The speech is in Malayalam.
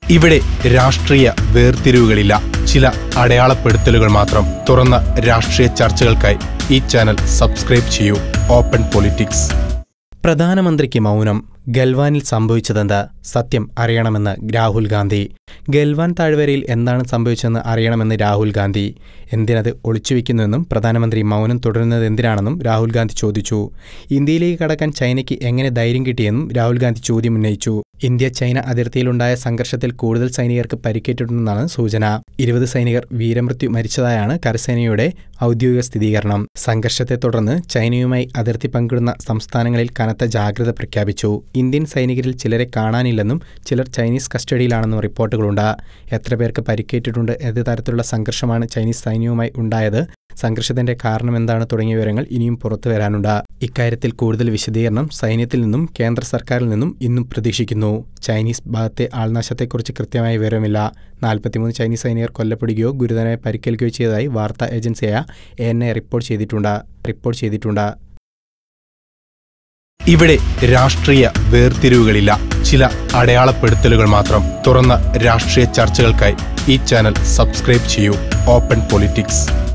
ഇവിടെ രാഷ്ട്രീയ വേർതിരിവുകളില്ല ചില അടയാളപ്പെടുത്തലുകൾ മാത്രം തുറന്ന രാഷ്ട്രീയ ചർച്ചകൾക്കായി ഈ ചാനൽ സബ്സ്ക്രൈബ് ചെയ്യൂ ഓപ്പൺ പൊളിറ്റിക്സ് പ്രധാനമന്ത്രിക്ക് മൗനം ഗൽവാനിൽ സംഭവിച്ചതെന്ത് സത്യം അറിയണമെന്ന് രാഹുൽ ഗാന്ധി ഗൽവാൻ താഴ്വരയിൽ എന്താണ് സംഭവിച്ചതെന്ന് അറിയണമെന്ന് രാഹുൽ ഗാന്ധി എന്തിനത് ഒളിച്ചുവെക്കുന്നുവെന്നും പ്രധാനമന്ത്രി മൗനം തുടരുന്നത് എന്തിനാണെന്നും രാഹുൽ ഗാന്ധി ചോദിച്ചു ഇന്ത്യയിലേക്ക് കടക്കാൻ ചൈനയ്ക്ക് എങ്ങനെ ധൈര്യം കിട്ടിയെന്നും രാഹുൽ ഗാന്ധി ചോദ്യം ഉന്നയിച്ചു ഇന്ത്യ ചൈന അതിർത്തിയിലുണ്ടായ സംഘർഷത്തിൽ കൂടുതൽ സൈനികർക്ക് പരിക്കേറ്റിട്ടുണ്ടെന്നാണ് സൂചന ഇരുപത് സൈനികർ വീരമൃത്യു മരിച്ചതായാണ് കരസേനയുടെ ഔദ്യോഗിക സ്ഥിരീകരണം സംഘർഷത്തെ തുടർന്ന് ചൈനയുമായി അതിർത്തി പങ്കിടുന്ന സംസ്ഥാനങ്ങളിൽ കനത്ത ജാഗ്രത പ്രഖ്യാപിച്ചു ഇന്ത്യൻ സൈനികരിൽ ചിലരെ കാണാനില്ലെന്നും ചിലർ ചൈനീസ് കസ്റ്റഡിയിലാണെന്നും റിപ്പോർട്ടുകളുണ്ട് എത്ര പേർക്ക് പരിക്കേറ്റിട്ടുണ്ട് ഏത് തരത്തിലുള്ള സംഘർഷമാണ് ചൈനീസ് സൈന്യവുമായി ഉണ്ടായത് സംഘർഷത്തിന്റെ കാരണം എന്താണ് തുടങ്ങിയ വിവരങ്ങൾ ഇനിയും പുറത്തു വരാനുണ്ട് ഇക്കാര്യത്തിൽ കൂടുതൽ വിശദീകരണം സൈന്യത്തിൽ നിന്നും കേന്ദ്ര സർക്കാരിൽ നിന്നും ഇന്നും പ്രതീക്ഷിക്കുന്നു ചൈനീസ് ഭാഗത്തെ ആൾനാശത്തെക്കുറിച്ച് കൃത്യമായ വിവരമില്ല നാൽപ്പത്തിമൂന്ന് ചൈനീസ് സൈനികർ കൊല്ലപ്പെടുകയോ ഗുരുതരമായി പരിക്കേൽക്കുകയോ ചെയ്തതായി വാർത്താ ഏജൻസിയായ എ എൻ എ റിപ്പോർട്ട് ചെയ്തിട്ടുണ്ട് റിപ്പോർട്ട് ചെയ്തിട്ടുണ്ട് ഇവിടെ രാഷ്ട്രീയ വേർതിരിവുകളില്ല ചില അടയാളപ്പെടുത്തലുകൾ മാത്രം തുറന്ന രാഷ്ട്രീയ ചർച്ചകൾക്കായി ഈ ചാനൽ സബ്സ്ക്രൈബ് ചെയ്യൂ ഓപ്പൺ പൊളിറ്റിക്സ്